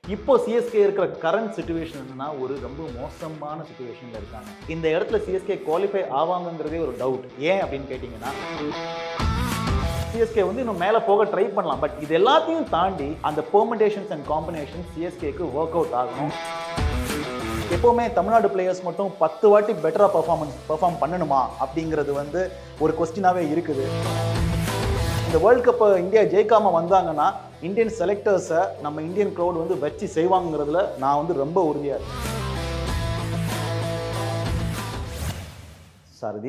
இப்போ சிஎஸ்கே இருக்கிற current situation என்னன்னா ஒரு ரொம்ப மோசமான சுச்சுவேஷன்ல இருக்காங்க இந்த இடத்துல சிஎஸ்கே குவாலிஃபை ஆவாங்கங்கிறதே ஒரு டவுட் ஏன் அப்படின்னு கேட்டிங்கன்னா சிஎஸ்கே வந்து இன்னும் மேலே போக ட்ரை பண்ணலாம் பட் இது எல்லாத்தையும் தாண்டி அந்த பெர்மெண்டேஷன்ஸ் அண்ட் காம்பினேஷன் சிஎஸ்கேக்கு ஒர்க் அவுட் ஆகணும் எப்போவுமே தமிழ்நாடு பிளேயர்ஸ் மட்டும் பத்து வாட்டி பெட்டராக பர்ஃபார்மன்ஸ் பெர்ஃபார்ம் பண்ணணுமா அப்படிங்கிறது வந்து ஒரு கொஸ்டினாகவே இருக்குது இந்த வேர்ல்ட் கப்பை இந்தியா ஜெயிக்காம வந்தாங்கன்னா இந்தியன் செலக்டர்ஸை நம்ம இந்தியன் க்ரௌட் வந்து வச்சு செய்வாங்கிறதுல நான் வந்து ரொம்ப உறுதியாக இருக்கேன் சாரதி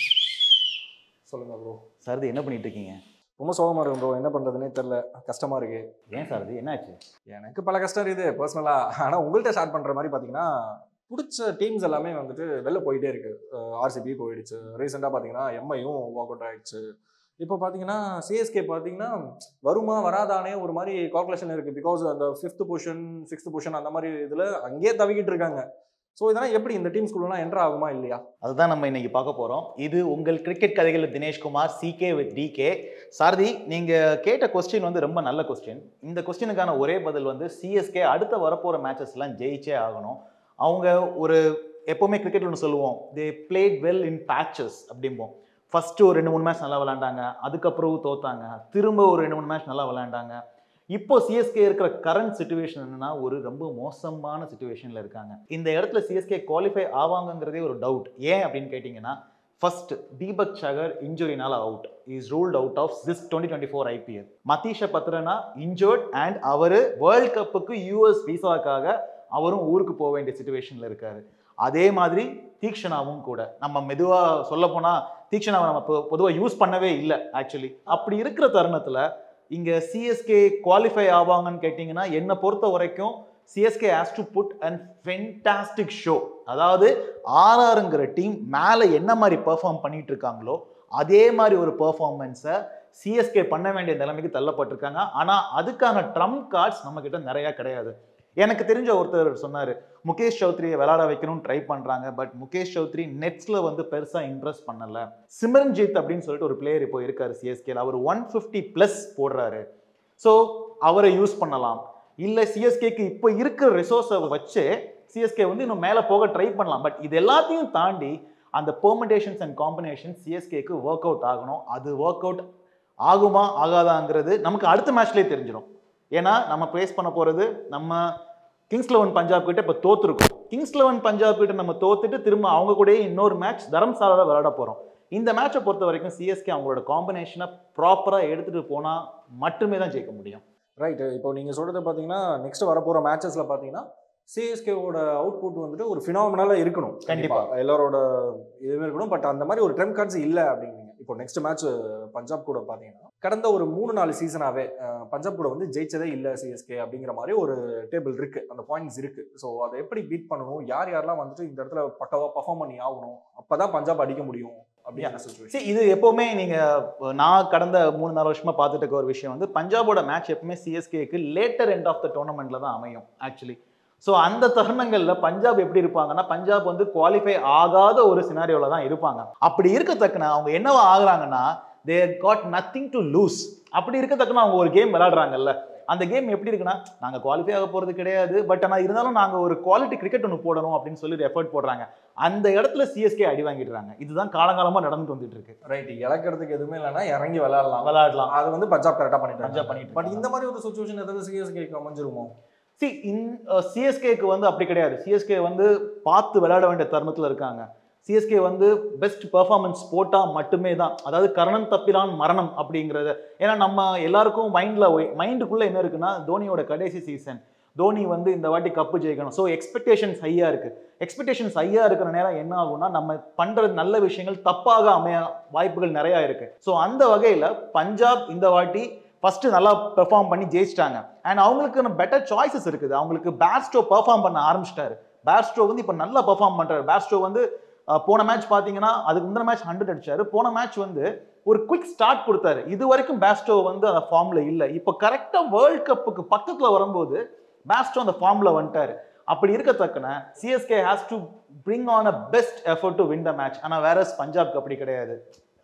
சொல்லுங்க ப்ரோ சாரதி என்ன பண்ணிட்டு இருக்கீங்க ரொம்ப சோகமா இருக்கு ப்ரோ என்ன பண்றதுனே தெரியல கஷ்டமா இருக்கு ஏன் சாரதி என்னாச்சு எனக்கு பல கஷ்டம் இருக்குது பர்சனலா ஆனா உங்கள்கிட்ட ஷேர் பண்ற மாதிரி பாத்தீங்கன்னா பிடிச்ச டீம்ஸ் எல்லாமே வந்துட்டு வெளில போயிட்டே இருக்கு ஆர்சிபி போயிடுச்சு ரீசெண்டாக பார்த்தீங்கன்னா எம்ஐயும் வாக் அவுட் ஆயிடுச்சு இப்போ பார்த்தீங்கன்னா சிஎஸ்கே பார்த்தீங்கன்னா வருமா வராதானே ஒரு மாதிரி கால்குலேஷன் இருக்கு பிகாஸ் அந்த ஃபிஃப்த் பொசிஷன் சிக்ஸ்த் பொசிஷன் அந்த மாதிரி இதில் அங்கேயே தவிக்கிட்டு இருக்காங்க ஸோ இதெல்லாம் எப்படி இந்த டீம்ஸ்குள்ளலாம் என்டர் ஆகுமா இல்லையா அதுதான் நம்ம இன்னைக்கு பார்க்க போறோம் இது உங்கள் கிரிக்கெட் கதைகள் Dinesh Kumar CK with TK Sarathi நீங்க கேட்ட கொஸ்டின் வந்து ரொம்ப நல்ல கொஸ்டின் இந்த கொஸ்டினுக்கான ஒரே பதில் வந்து சிஎஸ்கே அடுத்த வரப்போற மேட்சஸ் எல்லாம் ஜெயிச்சே ஆகணும் அவங்க ஒரு எப்பவுமே கிரிக்கெட் ஒன்று சொல்லுவோம் they played well in patches அப்படிம்போம் ஃபர்ஸ்ட் ஒரு ரெண்டு மூணு மேட்ச் நல்லா விளையாண்டாங்க அதுக்கப்புறம் தோத்தாங்க திரும்ப ஒரு ரெண்டு மூணு மேட்ச் நல்லா விளையாண்டாங்க இப்போ சிஎஸ்கே இருக்கிற கரண்ட் சுச்சுவேஷன் என்னன்னா ஒரு ரொம்ப மோசமான சுச்சுவேஷன்ல இருக்காங்க இந்த இடத்துல சிஎஸ்கே குவாலிஃபை ஆவாங்கங்கிறதே ஒரு டவுட் ஏன் அப்படின்னு கேட்டிங்கன்னா ஃபர்ஸ்ட் தீபக் சகர் இன்ஜுரினால out is ruled out of this twenty twenty four IPL Matheesha Pathirana injured and அவர் வேர்ல்ட் கப்புக்கு யூஎஸ் விசாவுக்காக அவரும் ஊருக்கு போக வேண்டிய சுச்சுவேஷன்ல இருக்காரு அதே மாதிரி தீக்ஷனாவும் கூட நம்ம மெதுவா சொல்ல போனா தீக்ஷனாவை நம்ம பொதுவாக யூஸ் பண்ணவே இல்லை ஆக்சுவலி அப்படி இருக்கிற தருணத்துல இங்க சிஎஸ்கே குவாலிஃபை ஆவாங்கன்னு கேட்டிங்கன்னா என்னை பொறுத்த வரைக்கும் CSK has to put and fantastic show அதாவது ஆர்ஆருங்கிற டீம் மேலே என்ன மாதிரி பெர்ஃபார்ம் பண்ணிட்டு இருக்காங்களோ அதே மாதிரி ஒரு பெர்ஃபார்மன்ஸை சிஎஸ்கே பண்ண வேண்டிய நிலைமைக்கு தள்ளப்பட்டிருக்காங்க ஆனால் அதுக்கான ட்ரம்ப் கார்ட்ஸ் நம்ம கிட்ட நிறையா கிடையாது எனக்கு தெரிஞ்ச ஒருத்தர் சொன்னார் முகேஷ் சௌத்ரியை விளையாட வைக்கணும்னு ட்ரை பண்ணுறாங்க பட் முகேஷ் சௌத்ரி நெட்ஸில் வந்து பெருசாக இன்ட்ரெஸ்ட் பண்ணலை சிம்ரன்ஜித் அப்படின்னு சொல்லிட்டு ஒரு பிளேயர் இப்போ இருக்காரு சிஎஸ்கேல அவர் ஒன் ஃபிஃப்டி ப்ளஸ் போடுறாரு ஸோ அவரை யூஸ் பண்ணலாம் இல்லை சிஎஸ்கேக்கு இப்போ இருக்கிற ரிசோர்ஸை வச்சு சிஎஸ்கே வந்து இன்னும் மேலே போக ட்ரை பண்ணலாம் பட் இது எல்லாத்தையும் தாண்டி அந்த பெர்மெண்டேஷன்ஸ் அண்ட் காம்பினேஷன் சிஎஸ்கேக்கு ஒர்க் அவுட் ஆகணும் அது ஒர்க் அவுட் ஆகுமா ஆகாதாங்கிறது நமக்கு அடுத்த மேட்ச்லேயே தெரிஞ்சிடும் ஏன்னா நம்ம ஃபேஸ் பண்ண போகிறது நம்ம கிங்ஸ் லெவன் பஞ்சாப் கிட்ட இப்போ தோத்துருக்கோம் கிங்ஸ் லெவன் பஞ்சாப் கிட்ட நம்ம தோத்துட்டு திரும்ப அவங்க கூடயே இன்னொரு மேட்ச் தரம்சாலாவில் விளையாட போகிறோம் இந்த மேட்சை பொறுத்த வரைக்கும் சிஎஸ்கே அவங்களோட காம்பினேஷனை ப்ராப்பராக எடுத்துகிட்டு போனால் மட்டுமே தான் ஜெயிக்க முடியும் ரைட்டு இப்போ நீங்கள் சொல்கிறது பார்த்தீங்கன்னா நெக்ஸ்ட் வரப்போகிற மேட்சஸில் பார்த்தீங்கன்னா சிஎஸ்கேவோட அவுட்புட் வந்துட்டு ஒரு ஃபினாமினலாக இருக்கணும் கண்டிப்பா. எல்லாரோட இதுவுமே இருக்கணும் பட் அந்த மாதிரி ஒரு ட்ரெம் கார்ட்ஸ் இல்லை அப்படிங்கிறீங்க இப்போ நெக்ஸ்ட் மேட்ச் பஞ்சாப் கூட பார்த்தீங்கன்னா கடந்த ஒரு மூணு நாலு சீசனாகவே பஞ்சாப் கூட வந்து ஜெயிச்சதே இல்லை சிஎஸ்கே அப்படிங்கிற மாதிரி ஒரு டேபிள் இருக்கு அந்த பாயிண்ட்ஸ் இருக்கு ஸோ அதை எப்படி பீட் பண்ணணும் யார் யாரெல்லாம் வந்துட்டு இந்த இடத்துல பக்கவா பர்ஃபார்ம் பண்ணி ஆகணும் அப்பதான் பஞ்சாப் அடிக்க முடியும் அப்படிங்கிற சுச்சுவேஷன் சரி இது எப்போவுமே நீங்கள் நான் கடந்த மூணு நாலு வருஷமா பார்த்துட்டு இருக்க ஒரு விஷயம் வந்து பஞ்சாபோட மேட்ச் எப்பவுமே சிஎஸ்கேக்கு லேட்டர் எண்ட் ஆஃப் த டோர்னமெண்ட்ல தான் அமையும் ஆக்சுவலி ஸோ அந்த தருணங்களில் பஞ்சாப் எப்படி இருப்பாங்கன்னா பஞ்சாப் வந்து குவாலிஃபை ஆகாத ஒரு சினாரியோவில் தான் இருப்பாங்க அப்படி இருக்கத்தக்கன அவங்க என்னவா ஆகுறாங்கன்னா they got nothing to lose அப்படி இருக்கத்தக்கன அவங்க ஒரு கேம் விளையாடுறாங்கல்ல அந்த கேம் எப்படி இருக்குன்னா நாங்கள் குவாலிஃபை ஆக போகிறது கிடையாது பட் ஆனால் இருந்தாலும் நாங்கள் ஒரு குவாலிட்டி கிரிக்கெட் ஒன்று போடணும் அப்படின்னு சொல்லி எஃபர்ட் போடுறாங்க அந்த இடத்துல சிஎஸ்கே அடி வாங்கிடுறாங்க இதுதான் காலங்காலமாக நடந்துட்டு வந்துட்டு இருக்கு ரைட் இழக்கிறதுக்கு எதுவுமே இல்லைன்னா இறங்கி விளையாடலாம் விளையாடலாம் அது வந்து பஞ்சாப் கரெக்டாக பண்ணிட்டு பஞ்சாப் பண்ணிட்டு பட் இந்த மாதிரி ஒரு சுச்சுவேஷன் ஏதாவது சிஎஸ்கேக்கு அமைஞ்சிருமோ சி இன் சிஎஸ்கேக்கு வந்து அப்படி கிடையாது சிஎஸ்கே வந்து பார்த்து விளையாட வேண்டிய தருணத்தில் இருக்காங்க சிஎஸ்கே வந்து பெஸ்ட் பெர்ஃபார்மன்ஸ் போட்டால் மட்டுமே தான் அதாவது கரணம் தப்பிலான் மரணம் அப்படிங்கிறது ஏன்னா நம்ம எல்லாருக்கும் மைண்டில் மைண்டுக்குள்ளே என்ன இருக்குன்னா தோனியோட கடைசி சீசன் தோனி வந்து இந்த வாட்டி கப்பு ஜெயிக்கணும் ஸோ எக்ஸ்பெக்டேஷன்ஸ் ஹையாக இருக்குது எக்ஸ்பெக்டேஷன்ஸ் ஹையாக இருக்கிற நேரம் என்ன ஆகும்னா நம்ம பண்ணுறது நல்ல விஷயங்கள் தப்பாக அமைய வாய்ப்புகள் நிறையா இருக்குது ஸோ அந்த வகையில் பஞ்சாப் இந்த வாட்டி ஃபர்ஸ்ட் நல்லா பெர்ஃபார்ம் பண்ணி ஜெயிச்சிட்டாங்க அண்ட் அவங்களுக்கு பெட்டர் சாய்ஸஸ் இருக்குது அவங்களுக்கு பேட்ஸ்டோ பெர்ஃபார்ம் பண்ண ஆரம்பிச்சிட்டாரு பேட்ஸ்டோ வந்து இப்போ நல்லா பெர்ஃபார்ம் பண்றாரு பேட்ஸ்டோ வந்து அஹ், போன மேட்ச் பார்த்தீங்கன்னா அதுக்கு முந்தின மேட்ச் ஹண்ட்ரட் அடிச்சாரு போன மேட்ச் வந்து ஒரு குவிக் ஸ்டார்ட் கொடுத்தாரு இது வரைக்கும் பேஸ்டோ வந்து அந்த ஃபார்ம்ல இல்லை இப்போ கரெக்டாக வேர்ல்ட் கப்புக்கு பக்கத்தில் வரும்போது பேஸ்டோ அந்த ஃபார்ம்ல வந்துட்டாரு அப்படி இருக்கத்தக்கன CSK has to bring on a best effort to win the match ஆனால் வேற பஞ்சாப்க்கு அப்படி கிடையாது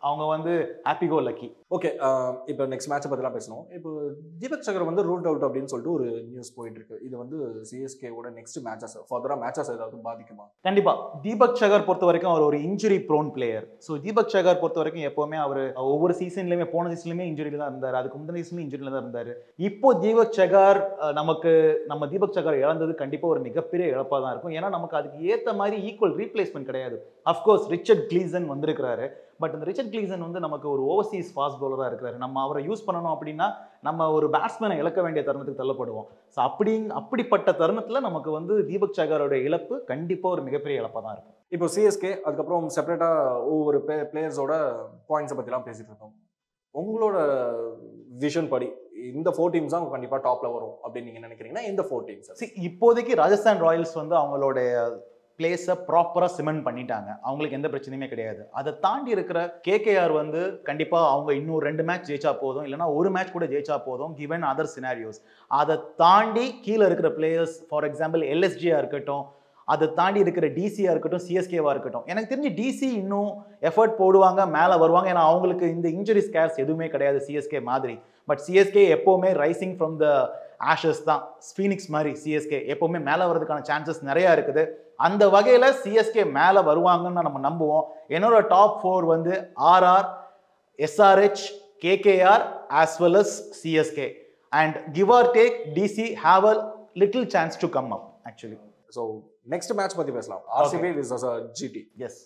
அவங்க வந்து ஹாப்பி கோ லக்கி ஓகே இப்போ நெக்ஸ்ட் மேட்சை பற்றிலாம் பேசணும் இப்போ தீபக் சகர் வந்து ரூல்ட் அவுட் அப்படின்னு சொல்லிட்டு ஒரு நியூஸ் போயிட்டு இருக்கு இது வந்து சிஎஸ்கேவோட நெக்ஸ்ட் மேட்சஸ் ஃபர்தராக மேட்சஸ் ஏதாவது பாதிக்குமா கண்டிப்பா தீபக் சகர் பொறுத்த வரைக்கும் அவர் ஒரு injury prone player so Deepak Chahar பொறுத்த வரைக்கும் எப்பவுமே அவர் ஒவ்வொரு சீசன்லயுமே போன சீசன்லயுமே இன்ஜுரியில தான் இருந்தார் அதுக்கு முந்தின சீசன்லயும் இன்ஜுரியில தான் இருந்தார் இப்போ தீபக் சகர் அஹ், நமக்கு நம்ம தீபக் சகர் இழந்தது கண்டிப்பா ஒரு மிகப்பெரிய இழப்பா தான் இருக்கும் ஏன்னா நமக்கு அதுக்கு ஏத்த மாதிரி ஈக்குவல் ரீப்ளேஸ்மெண்ட் கிடையாது அஃப்கோர்ஸ் ரிச்சர்ட் கிளீசன் வந்திருக்கிறாரு பட் இந்த ரிச்சர்ட் கிளீசன் வந்து நமக்கு ஒரு ஓவர்சீஸ் ஃபாஸ்ட் பவுலராக இருக்கிறாரு நம்ம அவரை யூஸ் பண்ணணும் அப்படின்னா நம்ம ஒரு பேட்ஸ்மேனை இழக்க வேண்டிய தருணத்துக்கு தள்ளப்படுவோம் ஸோ அப்படி அப்படிப்பட்ட தருணத்தில் நமக்கு வந்து தீபக் சகரோட இழப்பு கண்டிப்பாக ஒரு மிகப்பெரிய இழப்பாக தான் இருக்கும் இப்போ சிஎஸ்கே அதுக்கப்புறம் செப்பரேட்டாக ஒவ்வொரு பிளே பிளேயர்ஸோட பாயிண்ட்ஸை பற்றிலாம் பேசிட்டு இருக்கோம் உங்களோட விஷன் படி இந்த ஃபோர் டீம்ஸ் தான் கண்டிப்பாக டாப்ல வரும் அப்படின்னு நீங்க நினைக்கிறீங்கன்னா இந்த ஃபோர் டீம்ஸ் See, இப்போதைக்கு ராஜஸ்தான் ராயல்ஸ் வந்து அவங்களுடைய பிளேஸை ப்ராப்பராக சிமெண்ட் பண்ணிட்டாங்க அவங்களுக்கு எந்த பிரச்சனையுமே கிடையாது அதை தாண்டி இருக்கிற கேகேஆர் வந்து கண்டிப்பாக அவங்க இன்னும் ரெண்டு மேட்ச் ஜெயிச்சா போதும் இல்லைன்னா ஒரு மேட்ச் கூட ஜெயிச்சா போதும் கிவன் அதர் சினாரியோஸ் அதை தாண்டி கீழே இருக்கிற பிளேயர்ஸ் ஃபார் எக்ஸாம்பிள் எல்எஸ்ஜியாக இருக்கட்டும் அதை தாண்டி இருக்கிற டிசியாக இருக்கட்டும் சிஎஸ்கேவாக இருக்கட்டும் எனக்கு தெரிஞ்சு டிசி இன்னும் எஃபர்ட் போடுவாங்க மேலே வருவாங்க ஏன்னா அவங்களுக்கு இந்த இன்ஜுரி ஸ்கேர்ஸ் எதுவுமே கிடையாது சிஎஸ்கே மாதிரி பட் சிஎஸ்கே எப்போவுமே ரைசிங் ஃப்ரம் த ஆஷஸ் தான் ஸ்பீனிக்ஸ் மாதிரி சிஎஸ்கே எப்போவுமே மேலே வர்றதுக்கான சான்சஸ் நிறையா இருக்குது அந்த வகையில் சிஎஸ்கே மேலே வருவாங்கன்னு நம்ம நம்புவோம் என்னோட டாப் ஃபோர் வந்து RR SRH KKR as well as CSK and give or take DC have a little chance to come up actually so next match பத்தி பேசலாம் ஆர்சிபி விஸ் ஜிடி எஸ்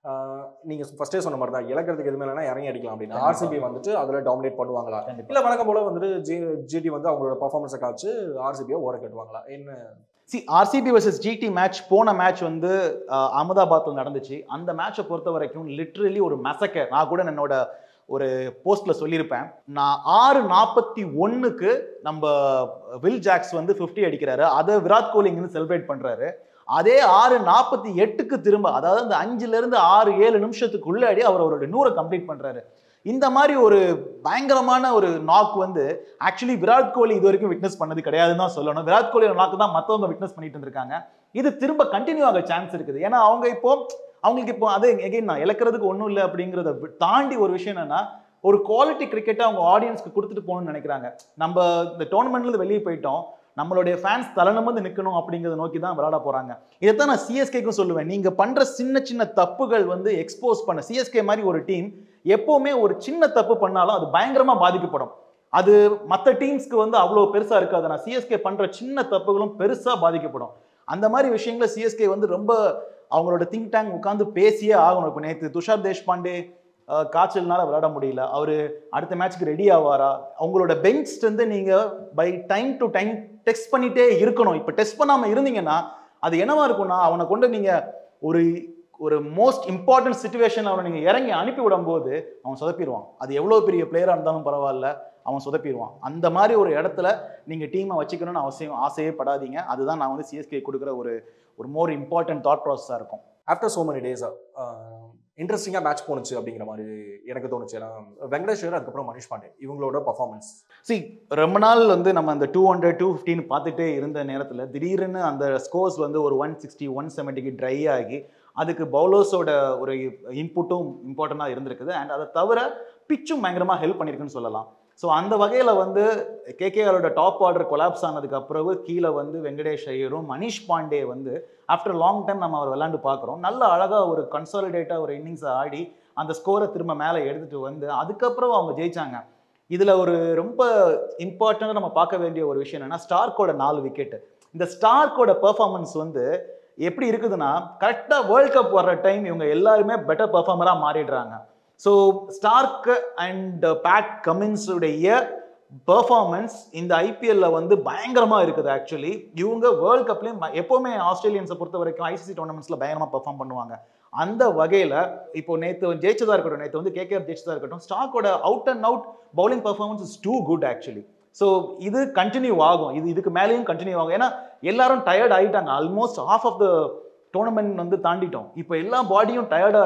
நீங்க ஃபர்ஸ்டே சொன்ன மாதிரி தான் இழக்கிறதுக்கு எதுவுமே இல்லைனா இறங்கி அடிக்கலாம் அப்படின்னு கண்டிப்பா. ஆர்சிபி வந்துட்டு அதுல டாமினேட் பண்ணுவாங்களா கண்டிப்பாக இல்ல வழக்கம் போல வந்துட்டு ஜி ஜிடி வந்து அவங்களோட பர்ஃபார்மன்ஸை காய்ச்சி ஆர்சிபியை ஓர கட்டுவாங்களா என்ன சி ஆர்சிபி வர்சஸ் ஜிடி மேட்ச் போன மேட்ச் வந்து அஹ், அகமதாபாத்ல நடந்துச்சு அந்த மேட்சை பொறுத்த வரைக்கும் லிட்ரலி ஒரு மெசக்கர் நான் கூட என்னோட ஒரு போஸ்ட்ல சொல்லியிருப்பேன் நான் ஆறு நாற்பத்தி ஒன்னுக்கு நம்ம வில் ஜாக்ஸ் வந்து 50 அடிக்கிறாரு அதை விராட் கோலி இங்கிருந்து செலிப்ரேட் பண்றாரு அதே ஆறு நாற்பத்தி எட்டுக்கு திரும்ப அதாவது அந்த அஞ்சுல இருந்து ஆறு ஏழு நிமிஷத்துக்குள்ளாடி அவர் அவரோட நூறை கம்ப்ளீட் பண்றாரு இந்த மாதிரி ஒரு பயங்கரமான ஒரு நாக் வந்து ஆக்சுவலி விராட் கோலி இது வரைக்கும் விட்னஸ் பண்ணது கிடையாதுன்னு தான் சொல்லணும் விராட் கோலியோட நாக்கு தான் மற்றவங்க விட்னஸ் பண்ணிட்டு இருந்திருக்காங்க இது திரும்ப கண்டினியூ ஆக சான்ஸ் இருக்குது ஏன்னா அவங்க இப்போ அவங்களுக்கு இப்போ அது எகைன் நான் இழக்கிறதுக்கு ஒன்றும் இல்லை அப்படிங்கிறத வி- தாண்டி ஒரு விஷயம் என்னன்னா ஒரு குவாலிட்டி கிரிக்கெட்டை அவங்க ஆடியன்ஸ்க்கு கொடுத்துட்டு போகணும்னு நினைக்கிறாங்க நம்ம இந்த டோர்னமெண்ட்லேருந்து வெளியே போயிட்டோம் நம்மளுடைய ஃபேன்ஸ் தலைநிமிர்ந்து நிற்கணும் அப்படிங்கிறத நோக்கி தான் விளையாட போறாங்க இதைத்தான் நான் சிஎஸ்கேக்கும் சொல்லுவேன் நீங்க பண்ற சின்ன சின்ன தப்புகள் வந்து எக்ஸ்போஸ் பண்ண சிஎஸ்கே மாதிரி ஒரு டீம் எப்பவுமே ஒரு சின்ன தப்பு பண்ணாலும் அது பயங்கரமா பாதிக்கப்படும் அது மற்ற டீம்ஸ்க்கு வந்து அவ்வளோ பெருசா இருக்காது நான் சிஎஸ்கே பண்ற சின்ன தப்புகளும் பெருசா பாதிக்கப்படும் அந்த மாதிரி விஷயங்களை சிஎஸ்கே வந்து ரொம்ப அவங்களோட திங்க் டேங்க் உட்காந்து பேசியே ஆகணும் இப்போ நேற்று துஷார் தேஷ்பாண்டே அஹ், காய்ச்சல்னால விளையாட முடியல அவரு அடுத்த மேட்ச்க்கு ரெடி ஆவாரா அவங்களோட பெஞ்ச் வந்து நீங்க by time to time test பண்ணிட்டே இருக்கணும் இப்போ டெஸ்ட் பண்ணாம இருந்தீங்கன்னா அது என்னவா இருக்கும்னா அவனை கொண்டு நீங்க ஒரு ஒரு மோஸ்ட் இம்பார்ட்டன்ட் சுச்சுவேஷன் அவனை நீங்க இறங்கி அனுப்பி விடும்போது அவன் சொதப்பிடுவான் அது எவ்வளவு பெரிய பிளேயரா இருந்தாலும் பரவாயில்ல அவன் சொதப்பிடுவான் அந்த மாதிரி ஒரு இடத்துல நீங்க டீமை வச்சுக்கணும்னு அவசியம் ஆசையே படாதீங்க அதுதான் நான் வந்து சிஎஸ்கே கொடுக்குற ஒரு ஒரு மோர் இம்பார்ட்டன்ட் தாட் ப்ராசஸாக இருக்கும் ஆஃப்டர் சோ மெனி டேஸா இன்ட்ரெஸ்டிங்காக மேட்ச் போணுச்சு அப்படிங்கிற மாதிரி எனக்கு தோணுச்சு ஏன்னா வெங்கடேஸ்வர் அதுக்கப்புறம் மனிஷ் பாண்டே இவங்களோட பர்ஃபார்மன்ஸ் சி ரொம்ப நாள் வந்து நம்ம அந்த டூ ஹண்ட்ரட் டூ ஃபிஃப்டின்னு பார்த்துட்டே இருந்த நேரத்தில் திடீர்னு அந்த ஸ்கோர்ஸ் வந்து ஒரு ஒன் சிக்ஸ்டி ஒன் செவன்ட்டிக்கு ட்ரை ஆகி அதுக்கு பவுலர்ஸோட ஒரு இன்புட்டும் இம்பார்ட்டண்ட்டாக இருந்திருக்குது அண்ட் அதை தவிர பிச்சும் பயங்கரமாக ஹெல்ப் பண்ணியிருக்குன்னு சொல்லலாம் ஸோ அந்த வகையில் வந்து கேகேஆரோட டாப் ஆர்டர் கொலாப்ஸ் ஆனதுக்கு அப்புறம் கீழே வந்து வெங்கடேஷ் ஐயரும் மனிஷ் பாண்டே வந்து ஆஃப்டர் லாங் டைம் நம்ம அவர் விளாண்டு பார்க்குறோம் நல்ல அழகாக ஒரு கன்சாலிடேட்டாக ஒரு இன்னிங்ஸை ஆடி அந்த ஸ்கோரை திரும்ப மேலே எடுத்துகிட்டு வந்து அதுக்கப்புறம் அவங்க ஜெயிச்சாங்க இதுல ஒரு ரொம்ப இம்பார்ட்டண்டாக நம்ம பார்க்க வேண்டிய ஒரு விஷயம் என்னன்னா ஸ்டார்க்கோட நாலு விக்கெட் இந்த ஸ்டார்க்கோட பெர்ஃபார்மன்ஸ் வந்து எப்படி இருக்குதுன்னா கரெக்டாக வேர்ல்ட் கப் வர்ற டைம் இவங்க எல்லாருமே பெட்டர் பெர்ஃபார்மராக மாறிடுறாங்க ஸோ ஸ்டார்க் அண்ட் பேட் கமின்ஸுடைய பெர்ஃபார்மன்ஸ் இந்த ஐபிஎல்ல வந்து பயங்கரமா இருக்குது ஆக்சுவலி இவங்க வேர்ல்ட் கப்லயும் எப்பவுமே ஆஸ்திரேலியன்ஸை பொறுத்த வரைக்கும் ஐசிசி டோர்னமெண்ட்ஸ்ல பயங்கரமா பெர்ஃபார்ம் பண்ணுவாங்க அந்த வகையில இப்போ நேத்து ஜெயிச்சதா இருக்கட்டும் நேத்து வந்து கேகேஆர் ஜெயிச்சதா இருக்கட்டும் ஸ்டாக்கோட out and out bowling performance is too good actually so இது கண்டினியூ ஆகும் இது இதுக்கு மேலேயும் கண்டினியூ ஆகும் ஏன்னா எல்லாரும் டயர்ட் ஆயிட்டாங்க almost half of the tournament வந்து தாண்டிட்டோம் இப்போ எல்லா பாடியும் டயர்டாக இருக்கும்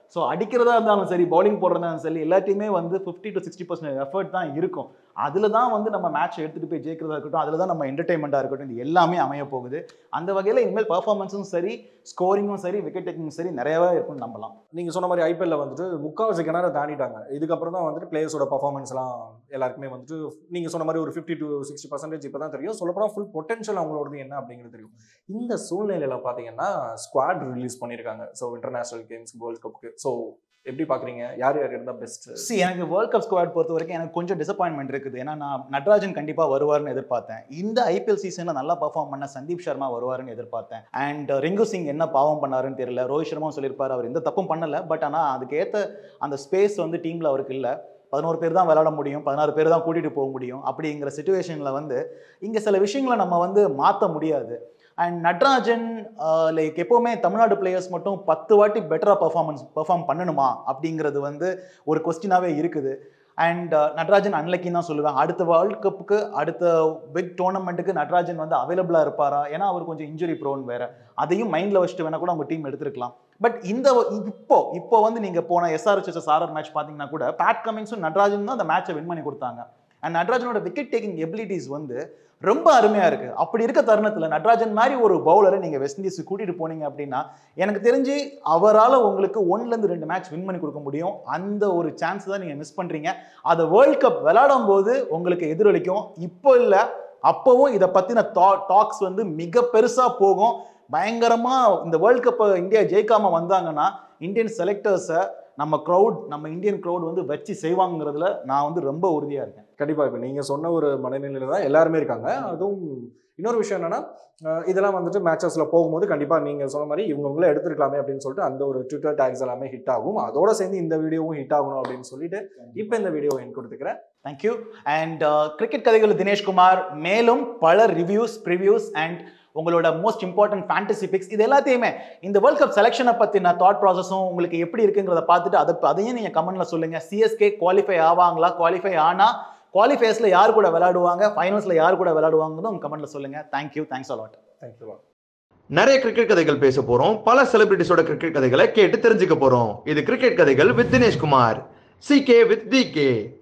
ஸோ அடிக்கிறதா இருந்தாலும் சரி பவுலிங் போடுறதா இருந்தாலும் சரி எல்லாத்தையுமே வந்து fifty to sixty percent effort தான் இருக்கும் அதில் தான் வந்து நம்ம மேட்ச் எடுத்துகிட்டு போய் ஜெயிக்கிறதா இருக்கட்டும் அதில் தான் நம்ம என்டர்டைன்மெண்ட்டாக இருக்கட்டும் இது எல்லாமே அமைய போகுது அந்த வகையில் இனிமேல் பர்ஃபார்மன்ஸும் சரி ஸ்கோரிங்கும் சரி விக்கெட் டேக்கிங்கும் சரி நிறையவே இருக்கும்னு நம்பலாம் நீங்க சொன்ன மாதிரி ஐபிஎல்ல வந்துட்டு முக்காவாசி கிணறு தாண்டிட்டாங்க இதுக்கப்புறம் தான் வந்துட்டு பிளேயர்ஸோட பர்ஃபார்மன்ஸ்லாம் எல்லாருக்குமே வந்துட்டு நீங்க சொன்ன மாதிரி ஒரு ஃபிஃப்டி டு சிக்ஸ்டி பர்சன்டேஜ் இப்போ தான் தெரியும் சொல்லப்போனால் ஃபுல் பொட்டன்ஷியல் அவங்களோடது என்ன அப்படிங்கிறது தெரியும் இந்த சூழ்நிலையில பார்த்தீங்கன்னா ஸ்குவாட் ரிலீஸ் பண்ணியிருக்காங்க ஸோ இன்டர்நேஷனல் கேம்ஸ் வேர்ல்ட் கப்புக்கு ஸோ எப்படி பார்க்குறீங்க யார் யார் இருந்தால் பெஸ்ட் சி எனக்கு வேர்ல்ட் கப் ஸ்குவாட் பொறுத்த வரைக்கும் எனக்கு கொஞ்சம் டிசப்பாயின்மெண்ட் இருக்குது ஏன்னா நான் நட்ராஜன் கண்டிப்பாக வருவார்னு எதிர்பார்த்தேன் இந்த ஐபிஎல் சீசனில் நல்லா பர்ஃபார்ம் பண்ண சந்தீப் சர்மா வருவாருன்னு எதிர்பார்த்தேன் அண்ட் ரிங்கு சிங் என்ன பாவம் பண்ணாருன்னு தெரியல ரோஹித் சர்மாவும் சொல்லியிருப்பாரு அவர் எந்த தப்பும் பண்ணல பட் ஆனால் அதுக்கேற்ற அந்த ஸ்பேஸ் வந்து டீமில் அவருக்கு இல்லை பதினோரு பேர் தான் விளையாட முடியும் பதினாறு பேர் தான் கூட்டிகிட்டு போக முடியும் அப்படிங்கிற சுச்சுவேஷனில் வந்து இங்கே சில விஷயங்களை நம்ம வந்து மாற்ற முடியாது அண்ட் நட்ராஜன் லைக் எப்போவுமே தமிழ்நாடு பிளேயர்ஸ் மட்டும் பத்து வாட்டி பெட்டராக பர்ஃபார்மன்ஸ் பெர்ஃபார்ம் பண்ணணுமா அப்படிங்கிறது வந்து ஒரு கொஸ்டினாகவே இருக்குது அண்ட் நட்ராஜன் அன்லக்கின்னு தான் சொல்லுவேன் அடுத்த வேர்ல்ட் கப்புக்கு அடுத்த பிக் டோர்னமெண்ட்டுக்கு நட்ராஜன் வந்து அவைலபிளாக இருப்பாரா ஏன்னா அவர் கொஞ்சம் இன்ஜுரி ப்ரோன் வேற அதையும் மைண்டில் வச்சுட்டு வேணா கூட அவங்க டீம் எடுத்திருக்கலாம் பட் இந்த இப்போ இப்போ வந்து நீங்கள் போன எஸ்ஆர்ஹெச்எஸ் ஆர்ஆர் மேட்ச் பார்த்தீங்கன்னா கூட பேட் கமிங்ஸும் நட்ராஜன் தான் அந்த மேட்சை வின் பண்ணி கொடுத்தாங்க அண்ட் நட்ராஜனோட விக்கெட் டேக்கிங் எபிலிட்டிஸ் வந்து ரொம்ப அருமையாக இருக்குது அப்படி இருக்க தருணத்தில் நட்ராஜன் மாதிரி ஒரு பவுலரை நீங்கள் வெஸ்ட் இண்டீஸ் கூட்டிகிட்டு போனீங்க அப்படின்னா எனக்கு தெரிஞ்சு அவரால் உங்களுக்கு ஒன்லேருந்து ரெண்டு மேட்ச் வின் பண்ணி கொடுக்க முடியும் அந்த ஒரு சான்ஸ் தான் நீங்கள் மிஸ் பண்ணுறீங்க அதை வேர்ல்ட் கப் விளையாடும் போது உங்களுக்கு எதிரொலிக்கும் இப்போ இல்லை அப்போவும் இதை பற்றின தா டாக்ஸ் வந்து மிக பெருசாக போகும் பயங்கரமாக இந்த வேர்ல்ட் கப்பை இந்தியா ஜெயிக்காமல் வந்தாங்கன்னா இந்தியன் செலக்டர்ஸை நம்ம க்ரௌட் நம்ம இந்தியன் க்ரௌட் வந்து வச்சு செய்வாங்கிறதுல நான் வந்து ரொம்ப உறுதியாக இருக்கேன் கண்டிப்பா இப்போ நீங்க சொன்ன ஒரு மனநிலையில தான் எல்லாருமே இருக்காங்க அதுவும் இன்னொரு விஷயம் என்னன்னா அஹ் இதெல்லாம் வந்துட்டு மேட்சஸ்ல போகும்போது கண்டிப்பா நீங்க சொன்ன மாதிரி இவங்கவுங்களே எடுத்துருக்கலாமே அப்படின்னு சொல்லிட்டு அந்த ஒரு ட்விட்டர் டேக்ஸ் எல்லாமே ஹிட் ஆகும் அதோட சேர்ந்து இந்த வீடியோவும் ஹிட் ஆகணும் அப்படின்னு சொல்லிட்டு இப்போ இந்த வீடியோ என் கொடுத்துக்கிறேன் தேங்க்யூ அண்ட் கிரிக்கெட் கதைகள் தினேஷ்குமார் மேலும் பல ரிவ்யூஸ் ப்ரிவ்யூஸ் அண்ட் உங்களோட மோஸ்ட் இம்பார்ட்டன்ட் ஃபேண்டசி பிக்ஸ் இது எல்லாத்தையுமே இந்த வேர்ல்ட் கப் செலெக்ஷனை பற்றின தாட் ப்ராசஸும் உங்களுக்கு எப்படி இருக்குங்கிறத பார்த்துட்டு அதை அதையும் நீங்கள் கமெண்ட்ல சொல்லுங்க சிஎஸ்கே குவாலிஃபை ஆவாங்களா குவாலிஃபை ஆனா குவாலிஃபயர்ஸில் யார் கூட விளையாடுவாங்க ஃபைனல்ஸில் யார் கூட விளையாடுவாங்கன்னு உங்க கமெண்ட்ல சொல்லுங்க தேங்க்யூ தேங்க்ஸ் அலாட் தேங்க்யூ நிறைய கிரிக்கெட் கதைகள் பேச போறோம் பல செலிபிரிட்டிஸோட கிரிக்கெட் கதைகளை கேட்டு தெரிஞ்சுக்க போறோம் இது கிரிக்கெட் கதைகள் with Dinesh Kumar C K with T K